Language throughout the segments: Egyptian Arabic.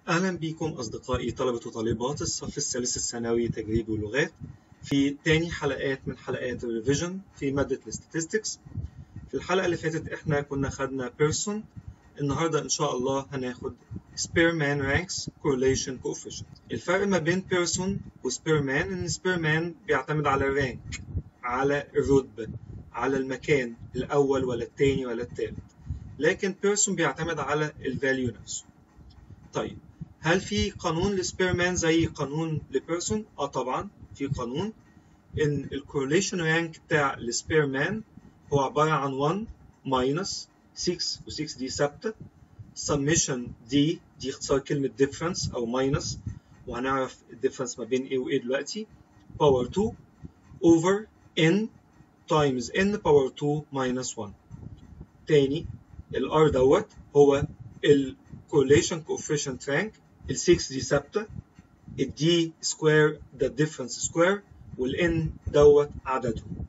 أهلا بكم أصدقائي طلبة وطالبات الصف الثالث الثانوي تجريبي ولغات في تاني حلقات من حلقات الريفيجن في مادة الستاتستكس في الحلقة اللي فاتت احنا كنا خدنا person النهاردة إن شاء الله هناخد Spearman Ranks Correlation Coefficient الفرق ما بين person و Spearman إن Spearman بيعتمد على الرانك على الرتبة على المكان الأول ولا التاني ولا التالت لكن person بيعتمد على الفاليو نفسه طيب هل في قانون لسبيرمان زي قانون لبيرسون؟ اه طبعا في قانون ان الكورليشن رانك بتاع السبيرمان هو عبارة عن 1 ماينس 6 و6 دي ثابتة سميشن دي دي اختصار كلمة difference أو ماينس وهنعرف الديفرنس ما بين ايه وايه دلوقتي باور 2 over n times n باور 2 minus 1 تاني ال R دوت هو ال correlation coefficient rank ال 6 دي ثابتة ال D square ده difference square وال N دوت عددهم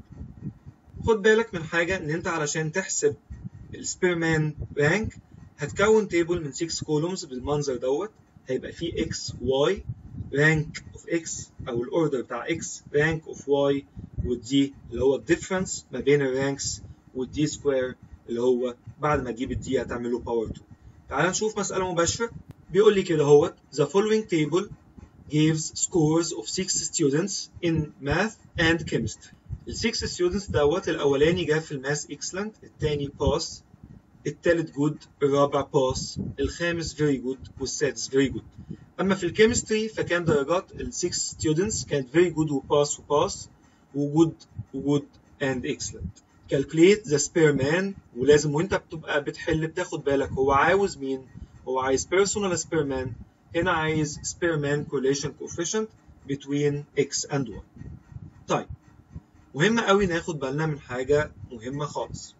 خد بالك من حاجة إن أنت علشان تحسب السبيرمان رانك هتكون تيبل من 6 columns بالمنظر دوت هيبقى فيه X Y rank of X أو الأوردر بتاع X rank of Y والدي اللي هو الديفرنس ما بين الرانكس والدي سكوير اللي هو بعد ما تجيب الدي هتعمله باور 2 تعال نشوف مسألة مباشرة بيقول لي كده هو The following table gives scores of six students in math and chemistry ال 6 students دوت الأولاني جاب في الماث excellent التاني pass التالت good الرابع pass الخامس very good والسادس very good أما في الكيمستري فكان درجات ال 6 students كانت very good وpass وpass وجود وجود and excellent calculate the spearman ولازم وانت بتبقى بتحل بتاخد بالك هو عاوز مين هو عايز person ولا spearman هنا عايز spearman correlation coefficient between x and y طيب مهم قوي ناخد بالنا من حاجة مهمة خالص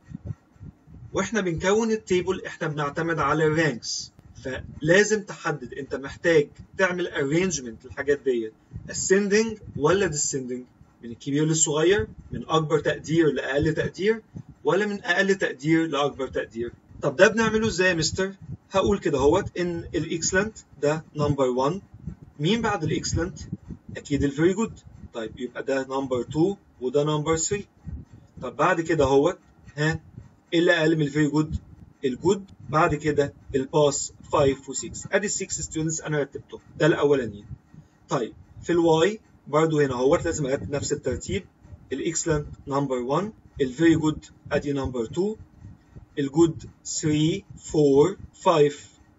واحنا بنكون التيبل احنا بنعتمد على الرانكس فلازم تحدد انت محتاج تعمل arrangement للحاجات ديت ascending ولا descending من الكبير للصغير من اكبر تقدير لاقل تقدير ولا من اقل تقدير لاكبر تقدير طب ده بنعمله ازاي يا مستر هقول كده اهوت ان الاكسلنت ده نمبر 1 مين بعد الاكسلنت اكيد الفيري جود طيب يبقى ده نمبر 2 وده نمبر 3 طب بعد كده اهوت ها ايه اللي اقل من الفيري جود الجود بعد كده الباس 5 و6 ادي ال 6 ستودنتس انا رتبتهم ده الاولانيين طيب في الواي برضو هنا اهوت لازم ارتب نفس الترتيب الاكسلنت نمبر 1 الفيري جود ادي نمبر 2 الجود 3 4 5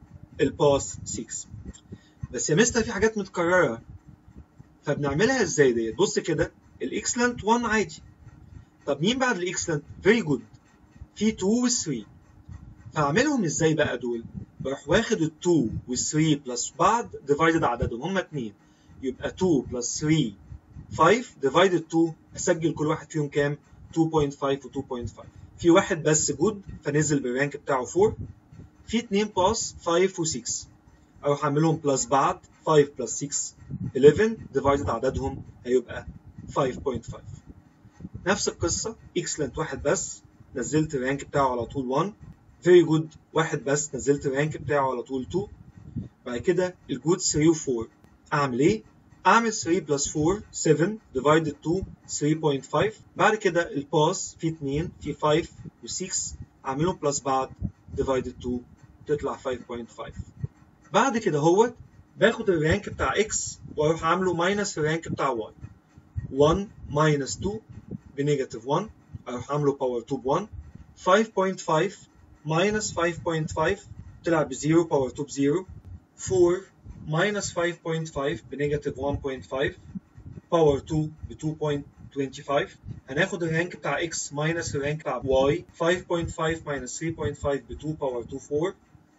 الباس 6 بس يا مستر في حاجات متكرره فبنعملها ازاي ديت بص كده الاكسلنت 1 عادي طب مين بعد الاكسلنت فيري جود في 2 و 3 فاعملهم ازاي بقى دول بروح واخد ال 2 وال 3 بلس بعض ديفايدد عددهم هم 2 يبقى 2 بلس 3 5 ديفايدد 2 اسجل كل واحد فيهم كام 2.5 و 2.5 في واحد بس جود فنزل بالرانك بتاعه 4 في 2 باس 5 و 6 اروح اعملهم بلس بعض 5 بلس 6 11 ديفايدد عددهم هيبقى 5.5 نفس القصه اكسلنت واحد بس نزلت الرانك بتاعه على طول 1 فيري جود واحد بس نزلت الرانك بتاعه على طول 2 بعد كده الجود 3 و 4 اعمل ايه اعمل 3 بلس 4 7 divided 2 3.5 بعد كده الباس في 2 في 5 و6 اعملهم بلس بعض divided 2 تطلع 5.5 بعد كده هو باخد الرانك بتاع x واروح عامله ماينس الرانك بتاع y 1 ماينس 2 بنيجاتيف 1 اروح عامله باور 2 ب 1 5.5 ماينس 5.5 طلع ب 0 باور 2 ب 0 4 minus 5.5 بنيجاتيف 1.5 باور 2 ب 2.25 هناخد الرانك بتاع x minus الرانك بتاع y 5.5 minus 3.5 ب 2 باور 2 4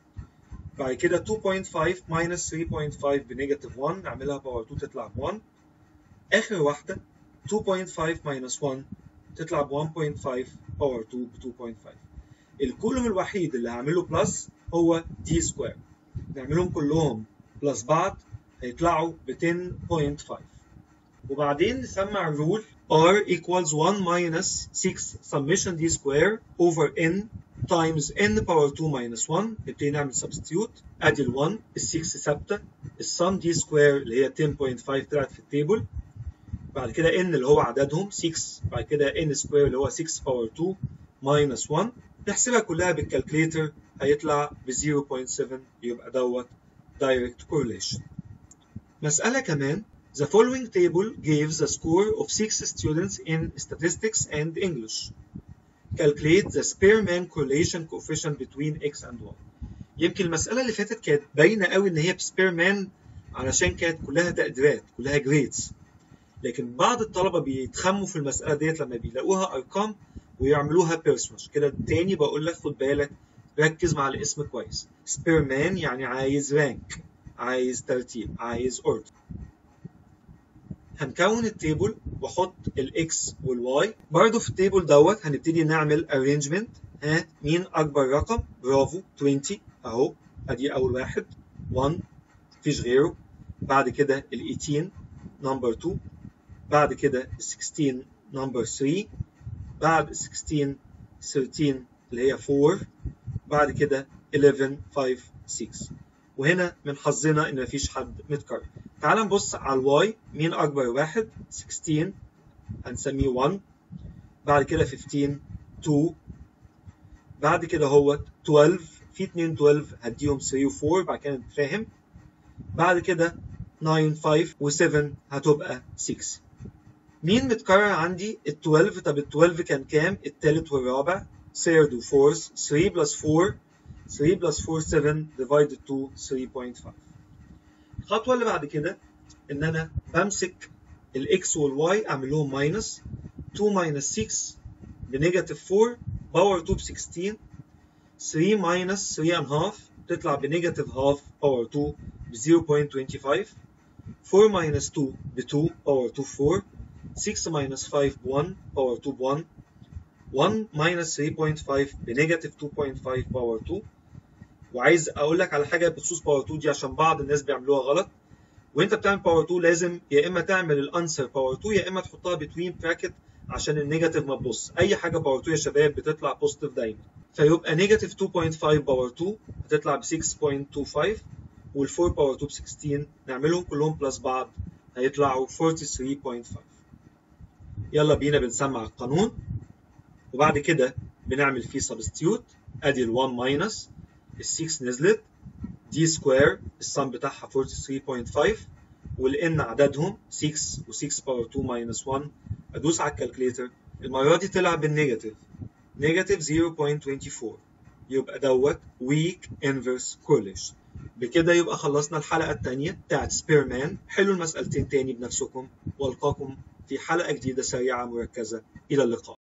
بعد كده 2.5 minus 3.5 بنيجاتيف 1 نعملها باور 2 تطلع ب 1 آخر واحدة 2.5 minus 1 تطلع ب 1.5 باور 2 ب 2.5 الكولوم الوحيد اللي هعمله بلس هو d سكوير نعملهم كلهم بلس بعض هيطلعوا ب 10.5 وبعدين نسمع الرول r equals 1 minus 6 summation d square over n times n power 2 minus 1 نبتدي نعمل substitute ادي ال 1 ال 6 ثابته السم دي سكوير اللي هي 10.5 طلعت في التيبل بعد كده n اللي هو عددهم 6 بعد كده n سكوير اللي هو 6 باور 2 minus 1 نحسبها كلها بالكالكليتر هيطلع ب 0.7 يبقى دوت direct correlation مسألة كمان The following table gives the score of six students in statistics and English. Calculate the Spearman correlation coefficient between x and y. يمكن المسألة اللي فاتت كانت باينة قوي إن هي بسبيرمان علشان كانت كلها تقديرات كلها جريدز لكن بعض الطلبة بيتخموا في المسألة ديت لما بيلاقوها أرقام ويعملوها بيرسونج كده تاني بقول لك خد بالك ركز مع الاسم كويس سبيرمان يعني عايز رانك عايز ترتيب عايز اوردر هنكون التيبل واحط الاكس والواي برضو في التيبل دوت هنبتدي نعمل arrangement ها مين اكبر رقم برافو 20 اهو ادي اول واحد 1 مفيش غيره بعد كده ال 18 نمبر 2 بعد كده ال 16 نمبر 3 بعد ال 16 13 اللي هي 4 بعد كده 11 5 6 وهنا من حظنا ان مفيش حد متكرر تعال نبص على الواي مين اكبر واحد 16 هنسميه 1 بعد كده 15 2 بعد كده هو 12 في 2 12 هديهم 3 و4 بعد كده نتفاهم بعد كده 9 5 و7 هتبقى 6 مين متكرر عندي ال 12 طب ال 12 كان كام التالت والرابع third وفورث 3 بلس 4 3 بلس 4 7 divided to 3.5 الخطوة اللي بعد كده إن أنا بمسك الإكس والواي أعمل لهم ماينس 2 ماينس 6 بنيجاتيف 4 باور 2 ب 16 3 ماينس 3 and half تطلع بنيجاتيف half باور 2 ب 0.25 4 ماينس 2 ب 2 باور 2 4 6 ماينس 5 ب 1 باور 2 ب 1 1 ماينس 3.5 بنيجاتيف 2.5 باور 2 وعايز اقول لك على حاجه بخصوص باور 2 دي عشان بعض الناس بيعملوها غلط وانت بتعمل باور 2 لازم يا اما تعمل الانسر باور 2 يا اما تحطها بتوين براكت عشان النيجاتيف ما تبص اي حاجه باور 2 يا شباب بتطلع بوزيتيف دايما فيبقى نيجاتيف 2.5 باور 2 هتطلع ب 6.25 وال4 باور 2 ب 16 نعملهم كلهم بلس بعض هيطلعوا 43.5 يلا بينا بنسمع القانون وبعد كده بنعمل فيه سبستيوت ادي ال 1 ماينس ال 6 نزلت دي سكوير السم بتاعها 43.5 والان عددهم 6 و6 باور 2 ماينس 1 ادوس على الكالكليتر المره دي طلع بالنيجاتيف نيجاتيف 0.24 يبقى دوت weak inverse correlation بكده يبقى خلصنا الحلقة الثانية بتاعت سبيرمان حلوا المسألتين تاني بنفسكم والقاكم في حلقة جديدة سريعة مركزة إلى اللقاء